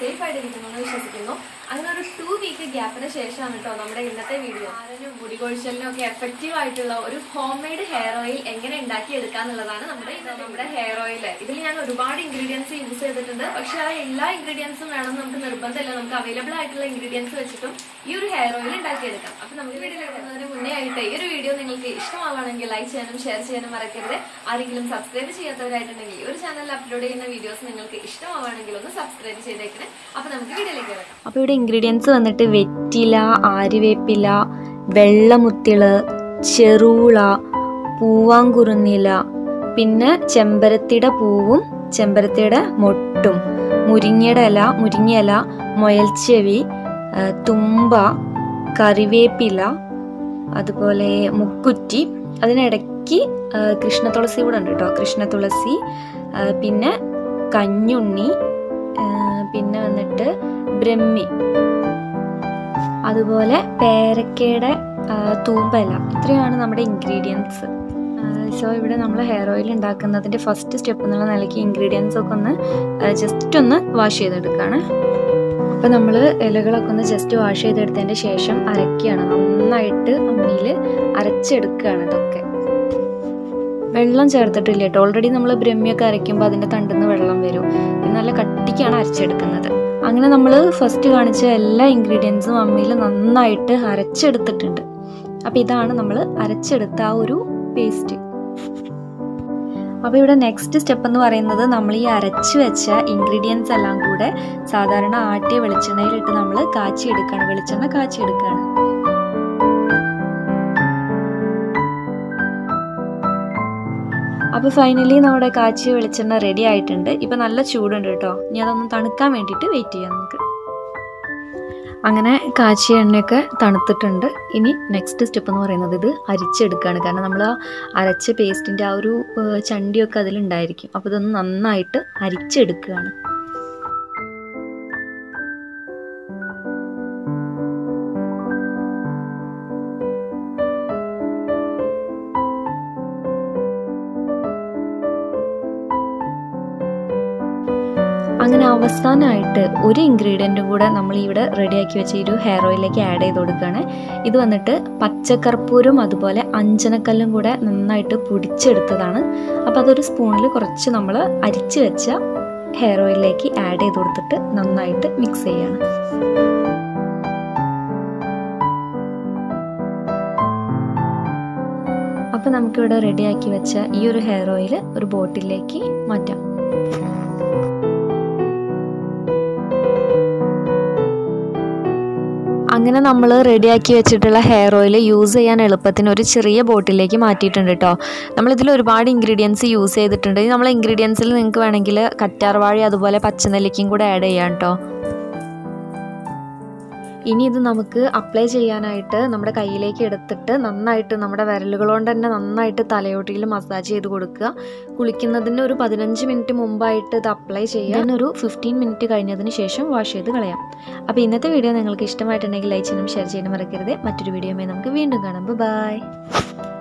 safe ആയിട്ടിരിക്കുന്നു എന്ന് വിശ്വസിക്കുന്നു അങ്ങനെ ഒരു ടു വീക്ക് ഗ്യാപ്പിന് ശേഷമാണ് കേട്ടോ നമ്മുടെ ഇന്നത്തെ വീഡിയോ ആരനും മുടി കൊഴിച്ചലിനും ഒക്കെ എഫക്റ്റീവ് ആയിട്ടുള്ള ഒരു ഹോം മെയ്ഡ് ഹെയർ ഓയിൽ എങ്ങനെ ഉണ്ടാക്കി എടുക്കാന്നുള്ളതാണ് നമ്മുടെ ഇത് നമ്മുടെ ഹെയർ ഓയിൽ ഇതിൽ ഞാൻ ഒരുപാട് ഇൻഗ്രീഡിയൻസ് യൂസ് ചെയ്തിട്ടുണ്ട് പക്ഷെ ആ എല്ലാ ഇൻഗ്രീഡിയൻസും വേണം നമുക്ക് നിർബന്ധമില്ല നമുക്ക് അവൈലബിൾ ആയിട്ടുള്ള ഇൻഗ്രീഡിയൻസ് വെച്ചിട്ടും ഈ ഒരു ഹെയർ ഓയിൽ ഉണ്ടാക്കിയെടുക്കാം അപ്പൊ നമുക്ക് വീഡിയോ എടുക്കുന്നതിന് മുന്നേ ആയിട്ട് ഈ ഒരു വീഡിയോ നിങ്ങൾക്ക് ഇഷ്ടമാവുകയാണെങ്കിൽ ലൈക്ക് ചെയ്യാനും ഷെയർ ചെയ്യാനും മറക്കരുത് ആരെങ്കിലും സബ്സ്ക്രൈബ് ചെയ്യാത്തവരായിട്ടുണ്ടെങ്കിൽ ഈ ഒരു ചാനലിൽ അപ്ലോഡ് ചെയ്യുന്ന വീഡിയോസ് നിങ്ങൾക്ക് ഇഷ്ടമാവുകയാണെങ്കിൽ ഒന്ന് സബ്സ്ക്രൈബ് ചെയ്തേക്കണേ അപ്പൊ നമുക്ക് വീഡിയോയിലേക്ക് കിടക്കാം അപ്പോൾ ഇവിടെ ഇൻഗ്രീഡിയൻസ് വന്നിട്ട് വെറ്റില ആര്യവേപ്പില വെള്ളമുത്തിള് ചെറുള പൂവാങ്കുറുന്നില പിന്നെ ചെമ്പരത്തിയുടെ പൂവും ചെമ്പരത്തിയുടെ മൊട്ടും മുരിങ്ങയുടെ ഇല മുരിങ്ങയില മുയൽച്ചെവി ആ, തുമ്പ കറിവേപ്പില അതുപോലെ മുക്കുറ്റി അതിനിടയ്ക്ക് ആ, കൃഷ്ണതുളസി കൂടെ ഉണ്ട് കേട്ടോ കൃഷ്ണതുളസി ആ, പിന്നെ കഞ്ഞുണ്ണി ആ, പിന്നെ വന്നിട്ട് ബ്രഹ്മി അതുപോലെ പേരക്കയുടെ ആ, തൂമ്പല ഇത്രയാണ് നമ്മുടെ ഇൻഗ്രീഡിയൻസ് സോ ഇവിടെ നമ്മൾ ഹെയർ ഓയിൽ ഉണ്ടാക്കുന്നതിൻ്റെ ഫസ്റ്റ് സ്റ്റെപ്പ് എന്നുള്ള നിലയ്ക്ക് ഇൻഗ്രീഡിയൻസ് ഒക്കെ ഒന്ന് ജസ്റ്റ് ഒന്ന് വാഷ് ചെയ്തെടുക്കുകയാണ് അപ്പോൾ നമ്മൾ ഇലകളൊക്കെ ഒന്ന് ജസ്റ്റ് വാഷ് ചെയ്തെടുത്തതിൻ്റെ ശേഷം അരക്കുകയാണ് നന്നായിട്ട് അമ്മിയിൽ അരച്ചെടുക്കുകയാണ് ഇതൊക്കെ വെള്ളം ചേർത്തിട്ടില്ല കേട്ടോ ഓൾറെഡി നമ്മൾ ബ്രഹ്മിയൊക്കെ അരയ്ക്കുമ്പോൾ അതിൻ്റെ തണ്ടുന്ന് വെള്ളം വരും ഇത് നല്ല കട്ടിക്കാണ് അരച്ചെടുക്കുന്നത് അങ്ങനെ നമ്മൾ ഫസ്റ്റ് കാണിച്ച എല്ലാ ഇൻഗ്രീഡിയൻസും അമ്മിയിൽ നന്നായിട്ട് അരച്ചെടുത്തിട്ടുണ്ട് അപ്പോൾ ഇതാണ് നമ്മൾ അരച്ചെടുത്ത ആ ഒരു പേസ്റ്റ് അപ്പോൾ ഇവിടെ നെക്സ്റ്റ് സ്റ്റെപ്പ് എന്ന് പറയുന്നത് നമ്മൾ ഈ അരച്ച് വെച്ച ഇൻഗ്രീഡിയൻസ് എല്ലാം കൂടെ സാധാരണ ആട്ടിയ വെളിച്ചെണ്ണയിലിട്ട് നമ്മൾ കാച്ചിയെടുക്കുകയാണ് വെളിച്ചെണ്ണ കാച്ചിയെടുക്കുകയാണ് അപ്പോൾ ഫൈനലി നമ്മുടെ കാച്ചിയ വെളിച്ചെണ്ണ റെഡി ആയിട്ടുണ്ട് ഇപ്പം നല്ല ചൂടുണ്ട് കേട്ടോ ഇനി അതൊന്ന് തണുക്കാൻ വേണ്ടിയിട്ട് വെയിറ്റ് ചെയ്യാം നമുക്ക് അങ്ങനെ കാച്ചിയ എണ്ണയൊക്കെ തണുത്തിട്ടുണ്ട് ഇനി നെക്സ്റ്റ് സ്റ്റെപ്പ് എന്ന് പറയുന്നത് ഇത് അരിച്ചെടുക്കുകയാണ് കാരണം നമ്മൾ ആ അരച്ച പേസ്റ്റിൻ്റെ ആ ഒരു ഏഹ്, ചണ്ടിയൊക്കെ അതിലുണ്ടായിരിക്കും അപ്പോൾ ഇതൊന്ന് നന്നായിട്ട് അരിച്ചെടുക്കുകയാണ് അങ്ങനെ അവസാനമായിട്ട് ഒരു ഇൻഗ്രീഡിയൻറ്റും കൂടെ നമ്മൾ ഇവിടെ റെഡിയാക്കി വെച്ച ഈ ഒരു ഹെയർ ഓയിലേക്ക് ആഡ് ചെയ്ത് കൊടുക്കുകയാണ് ഇത് വന്നിട്ട് പച്ചക്കർപ്പൂരും അതുപോലെ അഞ്ചനക്കല്ലും കൂടെ നന്നായിട്ട് പൊടിച്ചെടുത്തതാണ് അപ്പോൾ അതൊരു സ്പൂണിൽ കുറച്ച് നമ്മൾ അരിച്ച് വെച്ച ഹെയർ ഓയിലിലേക്ക് ആഡ് ചെയ്ത് കൊടുത്തിട്ട് നന്നായിട്ട് മിക്സ് ചെയ്യാണ് അപ്പോൾ നമുക്കിവിടെ റെഡിയാക്കി വെച്ച ഈ ഒരു ഹെയർ ഓയിൽ ഒരു ബോട്ടിലേക്ക് മാറ്റാം അങ്ങനെ നമ്മൾ റെഡിയാക്കി വെച്ചിട്ടുള്ള ഹെയർ ഓയിൽ യൂസ് ചെയ്യാൻ എളുപ്പത്തിന് ഒരു ചെറിയ ബോട്ടിലേക്ക് മാറ്റിയിട്ടുണ്ട് കേട്ടോ നമ്മളിതിൽ ഒരുപാട് ഇൻഗ്രീഡിയൻസ് യൂസ് ചെയ്തിട്ടുണ്ട് ഇനി നമ്മൾ ഇൻഗ്രീഡിയൻസിൽ നിങ്ങൾക്ക് വേണമെങ്കിൽ കറ്റാർവാഴ അതുപോലെ പച്ചനെല്ലിക്കയും കൂടെ ആഡ് ചെയ്യാം കേട്ടോ ഇനി ഇത് നമുക്ക് അപ്ലൈ ചെയ്യാനായിട്ട് നമ്മുടെ കയ്യിലേക്ക് എടുത്തിട്ട് നന്നായിട്ട് നമ്മുടെ വിരലുകൾ കൊണ്ട് തന്നെ നന്നായിട്ട് തലയോട്ടിയിൽ മസാജ് ചെയ്ത് കൊടുക്കുക കുളിക്കുന്നതിന് ഒരു പതിനഞ്ച് മിനിറ്റ് മുമ്പായിട്ട് ഇത് അപ്ലൈ ചെയ്യാൻ ഒരു ഫിഫ്റ്റീൻ മിനിറ്റ് കഴിഞ്ഞതിന് ശേഷം വാഷ് ചെയ്ത് കളയാം അപ്പോൾ ഇന്നത്തെ വീഡിയോ നിങ്ങൾക്ക് ഇഷ്ടമായിട്ടുണ്ടെങ്കിൽ ലൈക്ക് ചെയ്യാനും ഷെയർ ചെയ്യാനും മറക്കരുത് മറ്റൊരു വീഡിയോയുമായി നമുക്ക് വീണ്ടും കാണാം ബൈ